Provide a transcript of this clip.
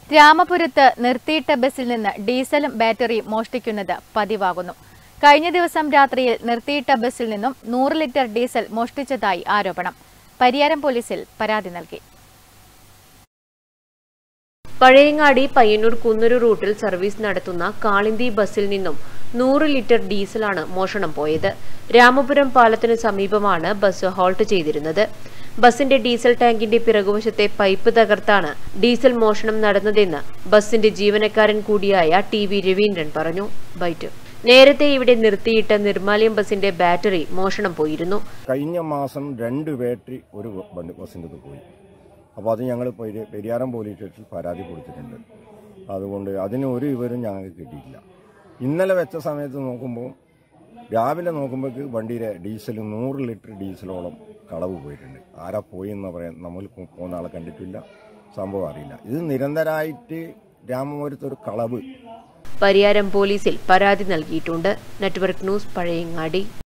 രാമപുരത്ത് നിർത്തിയിട്ട ബസ്സിൽ നിന്ന് ഡീസലും ബാറ്ററിയും മോഷ്ടിക്കുന്നത് പതിവാകുന്നു കഴിഞ്ഞ ദിവസം രാത്രിയിൽ നിർത്തിയിട്ട ബസ്സിൽ നിന്നും നൂറ് ലിറ്റർ ഡീസൽ മോഷ്ടിച്ചതായി ആരോപണം പരിയാരം പോലീസിൽ പരാതി നൽകി പഴയങ്ങാടി പയ്യന്നൂർ കുന്നൂർ റൂട്ടിൽ സർവീസ് നടത്തുന്ന കാളിന്തി ബസ്സിൽ നിന്നും നൂറ് ലിറ്റർ ഡീസലാണ് മോഷണം പോയത് രാമപുരം പാലത്തിനു സമീപമാണ് ബസ് ഹോൾട്ട് ചെയ്തിരുന്നത് ബസിന്റെ ഡീസൽ ടാങ്കിന്റെ പിറകുവശത്തെ പൈപ്പ് തകർത്താണ് ഡീസൽ മോഷണം നടന്നതെന്ന് ബസിന്റെ ജീവനക്കാരൻ കൂടിയായ ടി വി രവീന്ദ്രൻ പറഞ്ഞു ബൈറ്റ് നേരത്തെ ഇവിടെ നിർത്തിയിട്ട നിർമാല്യം ബസിന്റെ ബാറ്ററി മോഷണം പോയിരുന്നു കഴിഞ്ഞ മാസം രണ്ട് ബാറ്ററി ഒരു വണ്ടി ബസ്സിൻ്റെ അത് പോയി അപ്പോൾ അത് ഞങ്ങൾ പെരി- പെരിയാരം പോലീസ് സ്റ്റേഷനിൽ പരാതി കൊടുത്തിട്ടുണ്ട് അതുകൊണ്ട് അതിന് ഒരു വിവരം ഞങ്ങൾക്ക് കിട്ടിയിട്ടില്ല ഇന്നലെ വെച്ച സമയത്ത് നോക്കുമ്പോൾ രാവിലെ നോക്കുമ്പോഴേക്ക് വണ്ടിയിലെ ഡീസൽ നൂറ് ലിറ്റർ ഡീസലോളം കളവ് പോയിട്ടുണ്ട് ആരാ പോയി എന്ന് പറയാൻ നമ്മൾ പോകുന്ന ആളെ കണ്ടിട്ടില്ല സംഭവം അറിയില്ല ഇത് നിരന്തരമായിട്ട് രാമപുരത്ത് ഒരു കളവ് പരിയാരം പോലീസിൽ പരാതി നൽകിയിട്ടുണ്ട് നെറ്റ്വർക്ക് ന്യൂസ് പഴയങ്ങാടി